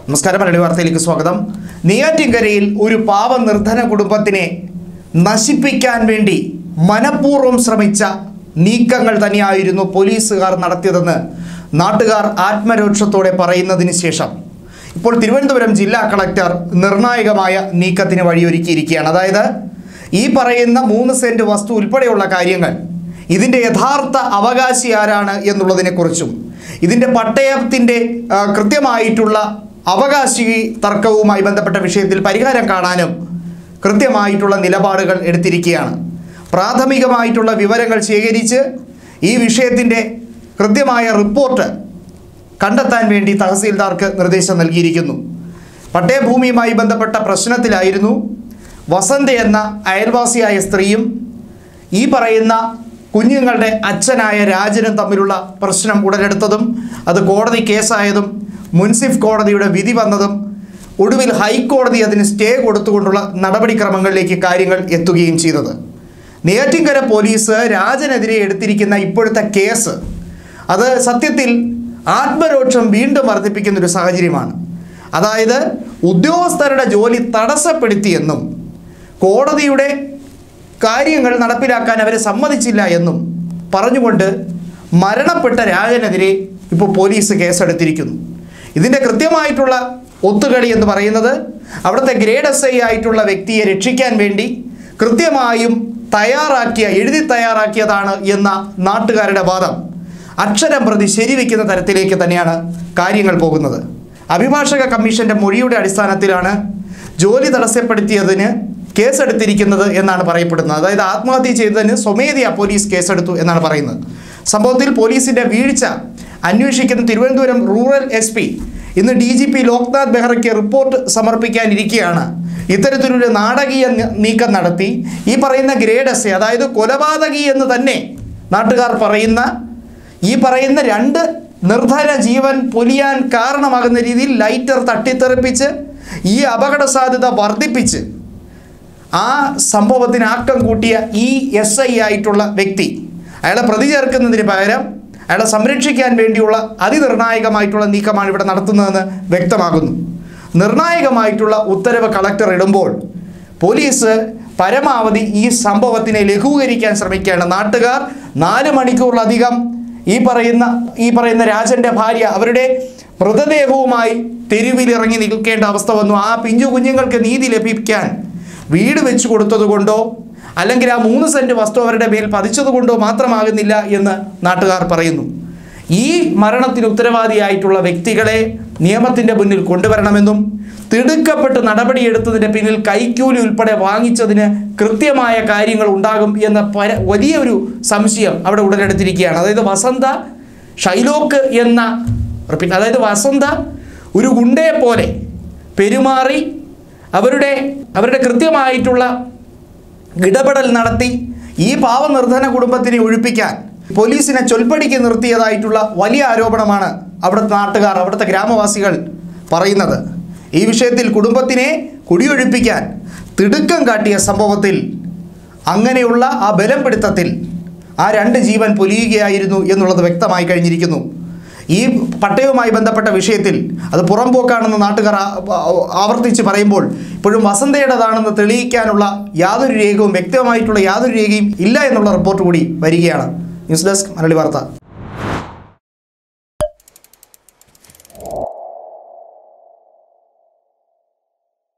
നമസ്കാരം മലയാളി വാർത്തയിലേക്ക് സ്വാഗതം നെയ്യാറ്റിൻകരയിൽ ഒരു പാവ നിർധന കുടുംബത്തിനെ നശിപ്പിക്കാൻ വേണ്ടി മനഃപൂർവ്വം ശ്രമിച്ച നീക്കങ്ങൾ തന്നെയായിരുന്നു പോലീസുകാർ നടത്തിയതെന്ന് നാട്ടുകാർ ആത്മരോക്ഷത്തോടെ പറയുന്നതിന് ശേഷം ഇപ്പോൾ തിരുവനന്തപുരം ജില്ലാ കളക്ടർ നിർണായകമായ നീക്കത്തിന് വഴിയൊരുക്കിയിരിക്കുകയാണ് അതായത് ഈ പറയുന്ന മൂന്ന് സെന്റ് വസ്തു ഉൾപ്പെടെയുള്ള കാര്യങ്ങൾ ഇതിൻ്റെ യഥാർത്ഥ അവകാശി ആരാണ് എന്നുള്ളതിനെക്കുറിച്ചും ഇതിൻ്റെ പട്ടയത്തിൻ്റെ ആ, കൃത്യമായിട്ടുള്ള അവകാശി തർക്കവുമായി ബന്ധപ്പെട്ട വിഷയത്തിൽ പരിഹാരം കാണാനും കൃത്യമായിട്ടുള്ള നിലപാടുകൾ എടുത്തിരിക്കുകയാണ് പ്രാഥമികമായിട്ടുള്ള വിവരങ്ങൾ ശേഖരിച്ച് ഈ വിഷയത്തിൻ്റെ കൃത്യമായ റിപ്പോർട്ട് കണ്ടെത്താൻ വേണ്ടി തഹസീൽദാർക്ക് നിർദ്ദേശം നൽകിയിരിക്കുന്നു പട്ടയഭൂമിയുമായി ബന്ധപ്പെട്ട പ്രശ്നത്തിലായിരുന്നു വസന്ത എന്ന അയൽവാസിയായ സ്ത്രീയും ഈ പറയുന്ന കുഞ്ഞുങ്ങളുടെ അച്ഛനായ രാജനും തമ്മിലുള്ള പ്രശ്നം ഉടലെടുത്തതും അത് കോടതി കേസായതും മുൻസിഫ് കോടതിയുടെ വിധി വന്നതും ഒടുവിൽ ഹൈക്കോടതി അതിന് സ്റ്റേ കൊടുത്തുകൊണ്ടുള്ള നടപടിക്രമങ്ങളിലേക്ക് കാര്യങ്ങൾ എത്തുകയും ചെയ്തത് നെയ്യാറ്റിൻകര പോലീസ് രാജനെതിരെ എടുത്തിരിക്കുന്ന ഇപ്പോഴത്തെ കേസ് അത് സത്യത്തിൽ ആത്മരോക്ഷം വീണ്ടും വർദ്ധിപ്പിക്കുന്ന ഒരു സാഹചര്യമാണ് അതായത് ഉദ്യോഗസ്ഥരുടെ ജോലി തടസ്സപ്പെടുത്തിയെന്നും കോടതിയുടെ കാര്യങ്ങൾ നടപ്പിലാക്കാൻ അവരെ സമ്മതിച്ചില്ല എന്നും പറഞ്ഞുകൊണ്ട് മരണപ്പെട്ട രാജനെതിരെ ഇപ്പോൾ പോലീസ് കേസെടുത്തിരിക്കുന്നു ഇതിൻ്റെ കൃത്യമായിട്ടുള്ള ഒത്തുകളി എന്ന് പറയുന്നത് അവിടുത്തെ ഗ്രേഡ് എസ് ഐ ആയിട്ടുള്ള വ്യക്തിയെ രക്ഷിക്കാൻ വേണ്ടി കൃത്യമായും തയ്യാറാക്കിയ എഴുതി തയ്യാറാക്കിയതാണ് എന്ന നാട്ടുകാരുടെ വാദം അക്ഷരം പ്രതി ശരിവെക്കുന്ന തരത്തിലേക്ക് തന്നെയാണ് കാര്യങ്ങൾ പോകുന്നത് അഭിഭാഷക കമ്മീഷന്റെ മൊഴിയുടെ അടിസ്ഥാനത്തിലാണ് ജോലി തടസ്സപ്പെടുത്തിയതിന് കേസെടുത്തിരിക്കുന്നത് എന്നാണ് പറയപ്പെടുന്നത് അതായത് ആത്മഹത്യ ചെയ്തതിന് സ്വമേധയാ പോലീസ് കേസെടുത്തു എന്നാണ് പറയുന്നത് സംഭവത്തിൽ പോലീസിന്റെ വീഴ്ച അന്വേഷിക്കുന്ന തിരുവനന്തപുരം റൂറൽ എസ് പി ഇന്ന് ഡി ജി പി ലോക്നാഥ് ബെഹ്റയ്ക്ക് റിപ്പോർട്ട് സമർപ്പിക്കാനിരിക്കുകയാണ് ഇത്തരത്തിലൊരു നാടകീയ ന- നീക്കം നടത്തി ഈ പറയുന്ന ഗ്രേഡ് എസ് അതായത് കൊലപാതകി എന്ന് തന്നെ നാട്ടുകാർ പറയുന്ന ഈ പറയുന്ന രണ്ട് നിർധന ജീവൻ പൊലിയാൻ കാരണമാകുന്ന രീതിയിൽ ലൈറ്റർ തട്ടിത്തെറിപ്പിച്ച് ഈ അപകട സാധ്യത വർദ്ധിപ്പിച്ച് ആ സംഭവത്തിന് ആക്കം കൂട്ടിയ ഈ എസ് ഐ ആയിട്ടുള്ള വ്യക്തി അയാളെ പ്രതി ചേർക്കുന്നതിന് പകരം അയാളെ സംരക്ഷിക്കാൻ വേണ്ടിയുള്ള അതിനിർണായകമായിട്ടുള്ള നീക്കമാണ് ഇവിടെ നടത്തുന്നതെന്ന് വ്യക്തമാകുന്നു നിർണായകമായിട്ടുള്ള ഉത്തരവ് കളക്ടർ ഇടുമ്പോൾ പോലീസ് പരമാവധി ഈ സംഭവത്തിനെ ലഘൂകരിക്കാൻ ശ്രമിക്കുകയാണ് നാട്ടുകാർ നാല് മണിക്കൂറിലധികം ഈ പറയുന്ന ഈ പറയുന്ന രാജന്റെ ഭാര്യ അവരുടെ മൃതദേഹവുമായി തെരുവിലിറങ്ങി നിൽക്കേണ്ട അവസ്ഥ വന്നു ആ പിഞ്ചു കുഞ്ഞുങ്ങൾക്ക് നീതി ലഭിക്കാൻ വീട് വെച്ചു കൊടുത്തത് കൊണ്ടോ അല്ലെങ്കിൽ ആ മൂന്ന് സെന്റ് വസ്തു അവരുടെ മേൽ പതിച്ചത് കൊണ്ടോ മാത്രമാകുന്നില്ല എന്ന് നാട്ടുകാർ പറയുന്നു ഈ മരണത്തിന് ഉത്തരവാദിയായിട്ടുള്ള വ്യക്തികളെ നിയമത്തിൻ്റെ മുന്നിൽ കൊണ്ടുവരണമെന്നും തിടുക്കപ്പെട്ട് നടപടിയെടുത്തതിൻ്റെ പിന്നിൽ കൈക്കൂലി ഉൾപ്പെടെ വാങ്ങിച്ചതിന് കൃത്യമായ കാര്യങ്ങൾ ഉണ്ടാകും എന്ന പര വലിയൊരു സംശയം അവിടെ ഉടലെടുത്തിരിക്കുകയാണ് അതായത് വസന്ത ഷൈലോക്ക് എന്ന റിപ്പീറ്റ് അതായത് വസന്ത ഒരു ഗുണ്ടയെ പോലെ പെരുമാറി അവരുടെ അവരുടെ കൃത്യമായിട്ടുള്ള ഇടപെടൽ നടത്തി ഈ പാവനിർധന കുടുംബത്തിനെ ഒഴിപ്പിക്കാൻ പോലീസിനെ ചൊൽപ്പടിക്ക് നിർത്തിയതായിട്ടുള്ള വലിയ ആരോപണമാണ് അവിടുത്തെ നാട്ടുകാർ അവിടുത്തെ ഗ്രാമവാസികൾ പറയുന്നത് ഈ വിഷയത്തിൽ കുടുംബത്തിനെ കുടിയൊഴിപ്പിക്കാൻ തിടുക്കം കാട്ടിയ സംഭവത്തിൽ അങ്ങനെയുള്ള ആ ബലം പിടുത്തത്തിൽ ആ രണ്ട് ജീവൻ പൊലിയുകയായിരുന്നു എന്നുള്ളത് വ്യക്തമായി കഴിഞ്ഞിരിക്കുന്നു ഈ പട്ടയവുമായി ബന്ധപ്പെട്ട വിഷയത്തിൽ അത് പുറംപോക്കാണെന്ന് നാട്ടുകാർ ആ- ആ- ആവർത്തിച്ച് പറയുമ്പോൾ ഇപ്പോഴും വസന്തയുടേതാണെന്ന് തെളിയിക്കാനുള്ള യാതൊരു രേഖവും വ്യക്തമായിട്ടുള്ള യാതൊരു രേഖയും ഇല്ല എന്നുള്ള റിപ്പോർട്ട് കൂടി വരികയാണ് ന്യൂസ് ഡെസ്ക് മലയാളി വാർത്ത